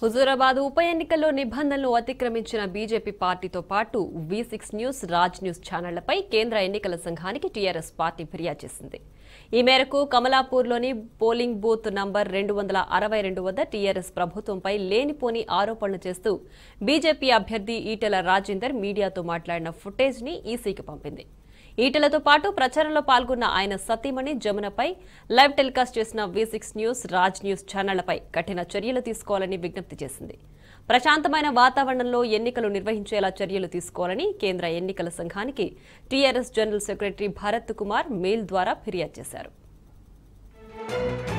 హుజూరాబాద్ ఉప ఎన్నికల్లో నిబంధనలు అతిక్రమించిన బీజేపీ పార్టీతో పాటు V six news Raj news ఛానళ్లపై కేంద్ర ఎన్నికల సంఘానికి టీఆర్ఎస్ పార్టీ ఫిర్యాదు చేసింది ఈ మేరకు కమలాపూర్లోని పోలింగ్ బూత్ నంబర్ రెండు వందల అరవై రెండు వద్ద టీఆర్ఎస్ ప్రభుత్వంపై లేనిపోని ఆరోపణలు చేస్తూ బీజేపీ అభ్యర్థి ఈటెల రాజేందర్ మీడియాతో మాట్లాడిన ఫుటేజ్ ని ఈసీకి పంపింది ఈటెలతో పాటు ప్రచారంలో పాల్గొన్న ఆయన సతీమణి జమునపై లైవ్ టెలికాస్ట్ చేసిన V six news Raj news ఛానళ్లపై కఠిన చర్యలు తీసుకోవాలని విజ్ఞప్తి చేసింది ప్రశాంతమైన వాతావరణంలో ఎన్నికలు నిర్వహించేలా చర్యలు తీసుకోవాలని కేంద్ర ఎన్నికల సంఘానికి TRS general secretary Bharat Kumar mail ద్వారా ఫిర్యాదు చేశారు